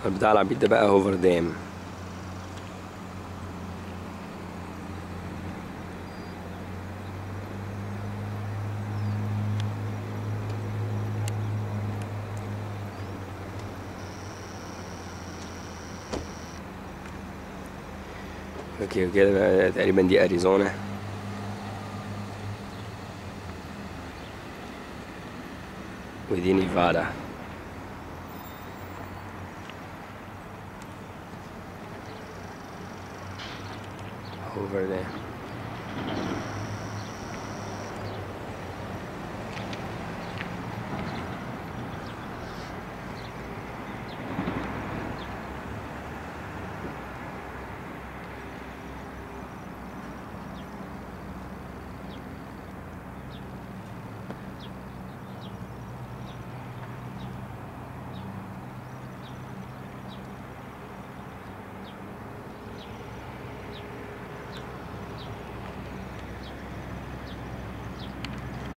البتاع العبيط ده بقى هوفر دام اوكي كده بقى تقريبا دي اريزونا ودي نيفادا over there